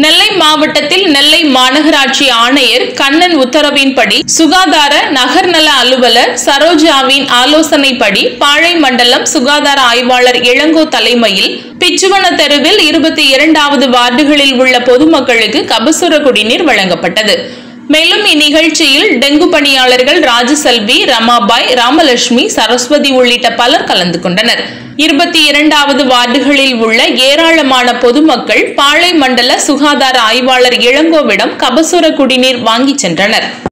நெல்லை மாவட்டத்தில் நெல்லை மாநகராட்சி ஆணையர் கண்ணன் உத்தரவின்படி சுகாதார நகர்நல அலுவலர் சரோஜாவின் ஆலோசனைப்படி பாழை மண்டலம் சுகாதார ஆய்வாளர் இளங்கோ தலைமையில் பிச்சுவன தெருவில் இருபத்தி இரண்டாவது வார்டுகளில் உள்ள பொதுமக்களுக்கு கபசுர குடிநீர் வழங்கப்பட்டது மேலும் இந்நிகழ்ச்சியில் டெங்கு பணியாளர்கள் ராஜசெல்வி ரமாபாய் ராமலட்சுமி சரஸ்வதி உள்ளிட்ட பலர் கலந்து கொண்டனர் இருபத்தி இரண்டாவது வார்டுகளில் உள்ள ஏராளமான பொதுமக்கள் பாளை மண்டல சுகாதார ஆய்வாளர் இளங்கோவிடம் கபசுர குடிநீர் வாங்கிச் சென்றனர்